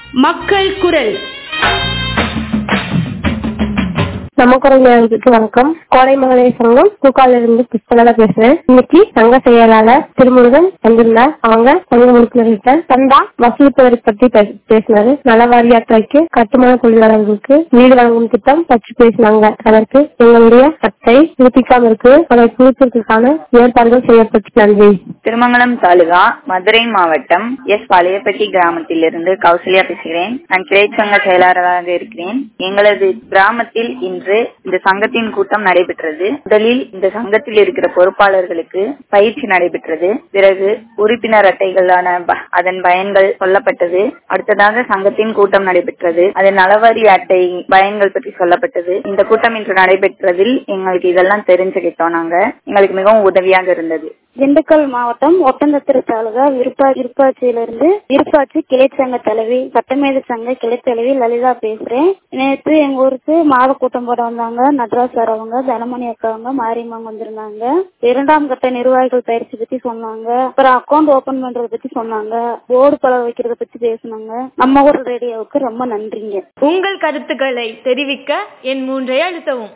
மக்கள் குரல் நம்ம குரல் நேயர்களுக்கு வணக்கம் கோடை மகளிர் சங்கம் தூக்கால இருந்து கிருஷ்ணனால பேசுறேன் இன்னைக்கு சங்க செயலாளர் திருமுருகன் வந்திருந்தார் அவங்க சங்க உறுப்பினர்கிட்ட சந்தா வசூலிப்பதை பற்றி பே- பேசினாரு நலவாரியாத்துறைக்கு கட்டுமான தொழிலாளர்களுக்கு வீடு வழங்கும் திட்டம் பற்றி பேசினாங்க அதற்கு எங்களுடைய சட்டை புதுப்பிக்காம இருக்கு அதை புதுப்பிற்கான ஏற்பாடுகள் செய்யப்பட்டு நன்றி திருமங்கலம் தாலுகா மதுரை மாவட்டம் எஸ் பழையப்பட்டி கிராமத்திலிருந்து கௌசல்யா பேசுகிறேன் நான் கிளைச்சங்க செயலாளராக இருக்கிறேன் எங்களது கிராமத்தில் இன்று இந்த சங்கத்தின் கூட்டம் நடைபெற்றது முதலில் இந்த சங்கத்தில் இருக்கிற பொறுப்பாளர்களுக்கு பயிற்சி நடைபெற்றது பிறகு உறுப்பினர் அட்டைகளான ப- அதன் பயன்கள் சொல்லப்பட்டது அடுத்ததாக சங்கத்தின் கூட்டம் நடைபெற்றது அதன் நலவாரி அட்டை பயன்கள் பற்றி சொல்லப்பட்டது இந்த கூட்டம் இன்று நடைபெற்றதில் எங்களுக்கு இதெல்லாம் தெரிஞ்சுக்கிட்டோம் நாங்க எங்களுக்கு மிகவும் உதவியாக இருந்தது திண்டுக்கல் மாவட்டம் ஒட்டந்தத்திர தாலுகா விருப்பா விருப்பாட்சியிலிருந்து விருப்பாட்சி கிளைச்சங்க தலைவி சட்டமேத சங்க கிளை தலைவி லலிதா பேசுறேன் நேற்று எங்க ஊருக்கு மாத கூட்டம் போட வந்தாங்க நட்ராஜ் சார் அவங்க தனமணி அக்கா அவங்க மாரியம்மாங்க வந்திருந்தாங்க இரண்டாம் கட்ட நிர்வாகிகள் பயிற்சி பத்தி சொன்னாங்க அப்புறம் அக்கௌண்ட் ஓபன் பண்றத பத்தி சொன்னாங்க போர்டு பழக வைக்கிறத பத்தி பேசுனாங்க நம்ம ஊர் ரேடியோவுக்கு ரொம்ப நன்றிங்க உங்கள் கருத்துக்களை தெரிவிக்க என் மூன்றை அழுத்தவும்